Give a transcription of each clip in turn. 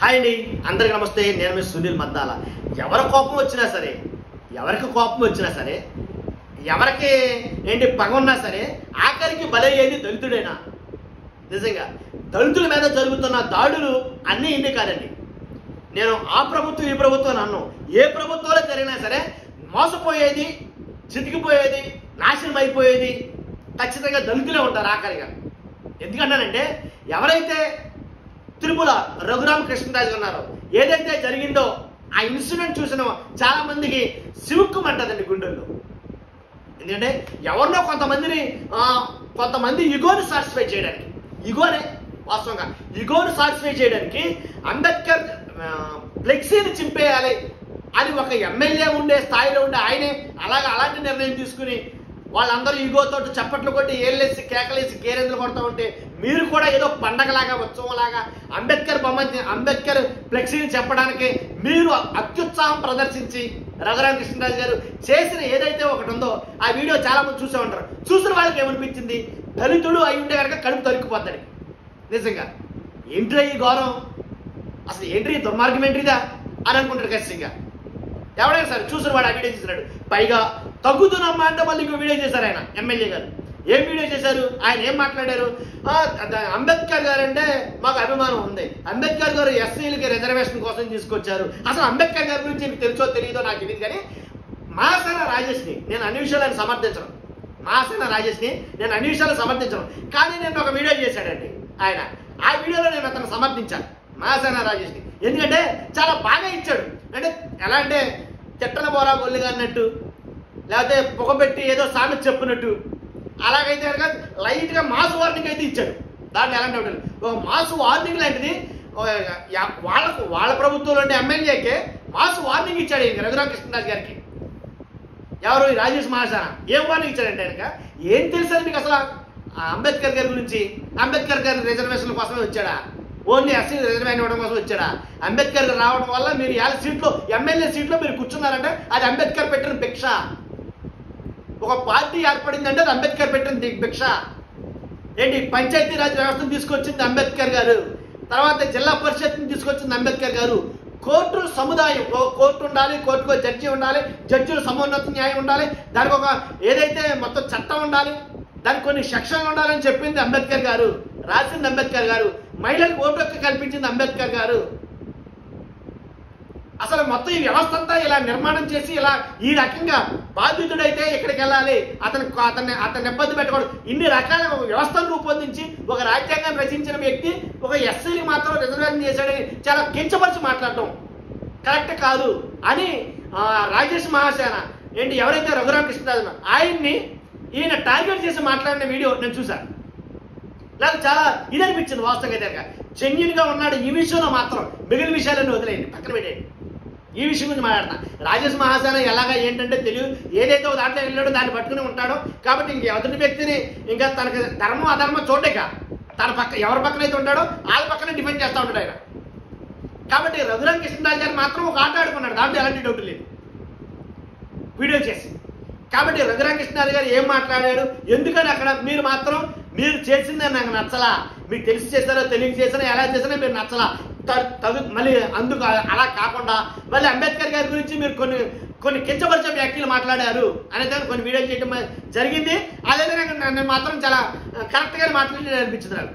Hi అండి అందరికి నమస్తే నేను మీ సునీల్ మద్దాల ఎవరి కోపం వచ్చినా సరే ఎవరికి కోపం వచ్చినా సరే ఎవరికి ఏంటి పగ ఉన్నా సరే ఆఖరికి బలయ్యేది దళితుడేనా నిజంగా దళితుల మీద జరుగుతున్న దాడులు అన్నీ ఇన్ని కాదండి నేను ఆ ప్రభుత్వం ఈ ప్రభుత్వం అన్ను ఏ ప్రభుత్వంలో జరిగినా సరే మోసపోయేది చితికిపోయేది నాశనం అయిపోయేది ఖచ్చితంగా దళితులే ఉంటారు ఆఖరిగా ఎందుకంటానంటే ఎవరైతే తిరుమల రఘురామ కృష్ణరాజు ఉన్నారో ఏదైతే జరిగిందో ఆ ఇన్సిడెంట్ చూసిన చాలా మందికి సివుక్కుమంటదండి గుండెల్లో ఎందుకంటే ఎవరినో కొంతమందిని ఆ, కొంతమంది ఇగోని సాటిస్ఫై చేయడానికి ఇగోనే వాస్తవంగా ఇగోని సాటిస్ఫై చేయడానికి అంబేద్కర్ ఆ, ఫ్లెక్సీని చింపేయాలి అని ఒక ఎమ్మెల్యే ఉండే స్థాయిలో ఉండే ఆయనే అలాగ అలాంటి నిర్ణయం తీసుకుని వాళ్ళందరూ ఈగోతో చప్పట్లు కొట్టి ఏళ్ళేసి కేకలేసి కేరెందులు కొడతా ఉంటే మీరు కూడా ఏదో పండగలాగా ఉత్సవంలాగా అంబేద్కర్ బొమ్మ అంబేద్కర్ ఫ్లెక్సీని చెప్పడానికి మీరు అత్యుత్సాహం ప్రదర్శించి రఘురామ కృష్ణరాజు గారు చేసిన ఏదైతే ఒకటి ఉందో ఆ వీడియో చాలా మంది చూసే ఉంటారు చూసిన వాళ్ళకి ఏమనిపించింది దళితుడు అయి ఉంటే కనుక కడుపు తరుక్కుపోతాడు నిజంగా ఏంట్రా ఈ గౌరవం అసలు ఏంటి ఈ దుర్మార్గం ఏంటిదా అని అనుకుంటారు ఖచ్చితంగా ఎవడైనా సరే చూసిన వాడు ఆ వీడియో చేసినాడు పైగా తగ్గుతున్నమ్మా అంటే మళ్ళీ ఇంకో వీడియో చేశారు ఆయన ఎమ్మెల్యే గారు ఏం వీడియో చేశారు ఆయన ఏం మాట్లాడారు ఆ, అద- అంబేద్కర్ గారు అంటే మాకు అభిమానం ఉంది అంబేద్కర్ గారు ఎస్సీలకి రిజర్వేషన్ కోసం తీసుకొచ్చారు అసలు అంబేద్కర్ గారి గురించి మీకు తెలుసో తెలియదో నాకు తెలియదు కానీ మాసన రాజేష్ని నేను అన్ని విషయాలను సమర్థించను మాసన రాజేష్ని నేను అన్ని విషయాలు సమర్థించను కానీ నేను ఒక వీడియో చేశాడండి ఆయన ఆ వీడియోలో నేను అతను సమర్థించాను మాసన రాజేష్ని ఎందుకంటే చాలా బాగా ఇచ్చాడు అంటే ఎలా అంటే చెట్టన బోరా గొల్లుగా అన్నట్టు లేకపోతే పొగబెట్టి ఏదో సామెత చెప్పినట్టు అలాగైతే కనుక లైట్గా మాస్ వార్నింగ్ అయితే ఇచ్చాడు దాంట్లో ఎలాంటి ఒకటి లేదు. ఒక మాస్ వార్నింగ్ లాంటిది ఒక యా- వాళ్ళకు వాళ్ళ ప్రభుత్వంలో ఉండే ఎమ్మెల్యేకే మాస్ వార్నింగ్ ఇచ్చాడు ఈయన రఘురామ కృష్ణరాజు గారికి ఎవరు ఈ రాజేష్ మహాశాన ఏం వార్నింగ్ ఇచ్చాడంటే కనుక ఏం తెలుసని మీకు అసలు ఆ అంబేద్కర్ గారి గురించి అంబేద్కర్ గారి రిజర్వేషన్ కోసమే వచ్చాడా ఓన్లీ ఎస్సీ రిజర్వేషన్ ఇవ్వడం కోసం వచ్చాడా అంబేద్కర్ గారు రావడం వల్ల మీరు యాభై సీట్లో ఎమ్మెల్యే సీట్లో మీరు కూర్చున్నారంటే అది అంబేద్కర్ పెట్టిన భిక్ష ఒక పార్టీ ఏర్పడిందంటే అది అంబేద్కర్ పెట్టిన ది- భిక్ష ఏంటి పంచాయతీరాజ్ వ్యవస్థను తీసుకొచ్చింది అంబేద్కర్ గారు తర్వాత జిల్లా పరిషత్ని తీసుకొచ్చింది అంబేద్కర్ గారు కోర్టు సముదాయం ఓ కోర్టు ఉండాలి కోర్టుకో జడ్జి ఉండాలి జడ్జిలు సమున్నత న్యాయం ఉండాలి దానికి ఒక ఏదైతే మొత్తం చట్టం ఉండాలి దానికి కొన్ని సెక్షన్లు ఉండాలని చెప్పింది అంబేద్కర్ గారు రాసింది అంబేద్కర్ గారు మహిళలకు ఓటు హక్కు కల్పించింది అంబేద్కర్ గారు అసలు మొత్తం ఈ వ్యవస్థ అంతా ఇలా నిర్మాణం చేసి ఇలా ఈ రకంగా బాధితుడైతే ఎక్కడికి వెళ్ళాలి అతను అతన్ని అతన్ని ఇబ్బంది పెట్టకూడదు ఇన్ని రకాల ఒక వ్యవస్థను రూపొందించి ఒక రాజ్యాంగాన్ని రచించిన వ్యక్తి ఒక ఎస్సీని మాత్రం రిజర్వేషన్ చేశాడని చాలా కించపరిచి మాట్లాడటం కరెక్ట్ కాదు అని ఆ, రాజేష్ మహాసేన ఏంటి ఎవరైతే రఘురామ కృష్ణరాజు ఉన్నారో, ఆయన్ని ఈయన టార్గెట్ చేసి మాట్లాడిన వీడియో నేను చూశాను నాకు చాలా ఇది అనిపించింది వాస్తవంగా అయితే కనుక జెన్యున్ గా ఉన్నాడు ఈ విషయంలో మాత్రం మిగిలిన విషయాలన్నీ వదిలేయండి పక్కన పెట్టేయండి ఈ విషయం గురించి మాట్లాడుతున్నా రాజేష్ మహాసేన ఎలాగా ఏంటంటే తెలియదు ఏదైతే ఒక దాంట్లో వెళ్ళాడో దాన్ని పట్టుకుని ఉంటాడో కాబట్టి ఇంక ఎదుటి వ్యక్తిని ఇంకా తనకి ధర్మం అధర్మం చూడక తన పక్క ఎవరి పక్కన అయితే ఉంటాడో వాళ్ళ పక్కనే డిఫెండ్ చేస్తూ ఉంటాడు ఆయన కాబట్టి రఘురామ కృష్ణరాజు గారు మాత్రం ఒక ఆట ఆడుకున్నాడు దాంట్లో ఎలాంటి డౌట్ లేదు వీడియో చేసి కాబట్టి రఘురామకృష్ణారి గారు ఏం మాట్లాడాడు ఎందుకని అక్కడ మీరు మాత్రం మీరు చేసిందే నాకు నచ్చలా మీకు తెలిసి చేశారో తెలియక చేసినా ఎలా చేసినా మీరు నచ్చలా త- తగు మళ్ళీ అందుకు అలా కాకుండా మళ్ళీ అంబేద్కర్ గారి గురించి మీరు కొన్ని కొన్ని కించపరిచే వ్యాఖ్యలు మాట్లాడారు అనేది కొన్ని వీడియోలు చేయడం జరిగింది అదైతే నాకు నేను మాత్రం చాలా కరెక్ట్గానే మాట్లాడి అనిపించింది నాకు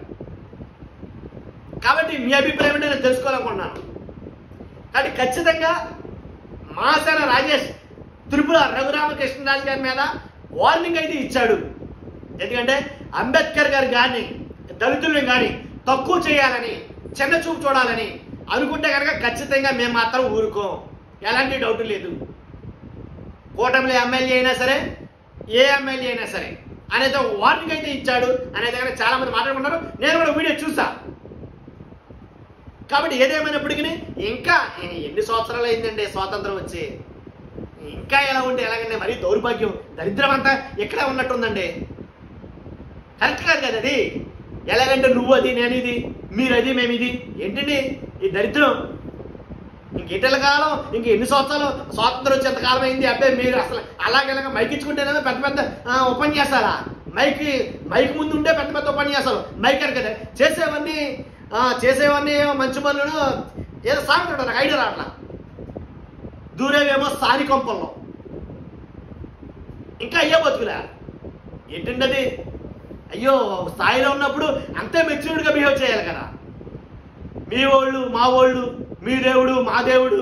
కాబట్టి మీ అభిప్రాయం ఏంటో నేను తెలుసుకోవాలనుకుంటున్నాను కాబట్టి ఖచ్చితంగా మాసన రాజేష్ త్రిపుర రఘురామకృష్ణరాజు గారి మీద వార్నింగ్ అయితే ఇచ్చాడు ఎందుకంటే అంబేద్కర్ గారు కానీ దళితులను కానీ తక్కువ చేయాలని చిన్న చూపు చూడాలని అనుకుంటే కనుక ఖచ్చితంగా మేము మాత్రం ఊరుకోం ఎలాంటి డౌట్ లేదు కూటమిలో ఎమ్మెల్యే అయినా సరే ఏ ఎమ్మెల్యే అయినా సరే అనేది ఒక వార్నింగ్ అయితే ఇచ్చాడు అనేది కనుక చాలా మంది మాట్లాడుకుంటారు నేను కూడా వీడియో చూసా కాబట్టి ఏదేమైనప్పటికీ ఇంకా ఎన్ని సంవత్సరాలు అయిందండి స్వాతంత్రం వచ్చి ఇంకా ఎలా ఉంటే ఎలాగంటే మరీ దౌర్భాగ్యం దరిద్రం అంతా ఇక్కడే ఉన్నట్టుందండి కరెక్ట్ కాదు కదా అది ఎలాగంటే నువ్వు అది నేను ఇది మీరు అది మేము ఇది ఏంటండి ఈ దరిద్రం ఇంకెటల కాలం ఇంక ఎన్ని సంవత్సరాలు స్వాతంత్రం వచ్చేంత కాలం అయింది అబ్బాయి మీరు అసలు అలాగెలాగ మైకిచ్చుకుంటేనే పెద్ద పెద్ద ఆ, ఉపన్యాసాలా మైక్ మైక్ ముందు ఉంటే పెద్ద పెద్ద ఉపన్యాసాలు మైక్ అని కదా చేసేవన్నీ ఆ, చేసేవన్నీ ఏమో మంచి పనులను ఏదో సామెత ఉంటుంది, నాకు ఐడియా రావట్లా దూరేవేమో సాని కొంపల్లో ఇంకా అయ్యే బతుకులే ఏంటండి అది అయ్యో ఒక స్థాయిలో ఉన్నప్పుడు అంతే మెచ్యూర్డ్గా బిహేవ్ చేయాలి కదా మీ వాళ్ళు మా వాళ్ళు మీ దేవుడు మా దేవుడు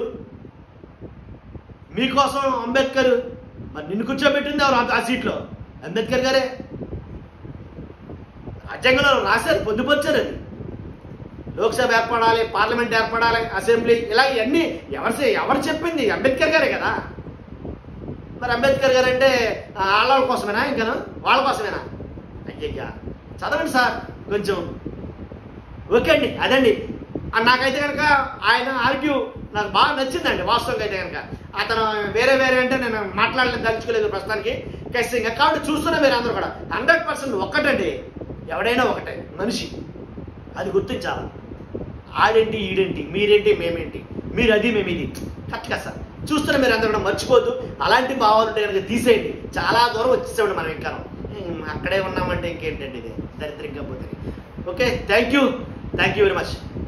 మీకోసం అంబేద్కర్ మరి నిన్ను కూర్చోబెట్టింది ఎవరు ఆ- ఆ సీట్లో అంబేద్కర్ గారే రాజ్యాంగంలో రాశారు పొందుపరిచారు అది లోక్సభ ఏర్పడాలి పార్లమెంట్ ఏర్పడాలి అసెంబ్లీ ఇలా ఇవన్నీ ఎవరు ఎవరు చెప్పింది అంబేద్కర్ గారే కదా మరి అంబేద్కర్ గారు అంటే ఆ, వాళ్ళ కోసమేనా ఇంకాను వాళ్ళ కోసమేనా అయ్యయ్యా చదవండి సార్ కొంచెం ఓకే అండి అదండి ఆ, నాకైతే కనుక ఆయన ఆర్గ్యూ నాకు బాగా నచ్చిందండి వాస్తవంగా అయితే కనుక అతను వేరే వేరే అంటే నేను మాట్లాడలేదు తలుచుకోలేదు ప్రస్తుతానికి ఖచ్చితంగా కాబట్టి చూస్తున్న మీరు అందరూ కూడా హండ్రెడ్ పర్సెంట్ ఒక్కటండి ఎవడైనా ఒకటే మనిషి అది గుర్తించాలి ఆడేంటి ఈడేంటి మీరేంటి మేమేంటి మీరు అది మేము ఇది కరెక్ట్ కదా సార్ చూస్తున్న మీరు అందరూ కూడా మర్చిపోద్దు అలాంటి భావాలు ఉంటే కనుక తీసేయండి చాలా దూరం వచ్చేసామండి మనం ఇంకా ఉమ్, అక్కడే ఉన్నామంటే ఇంకేంటండి ఇది దరిద్రంగా పోతుంది okay thank you thank you very much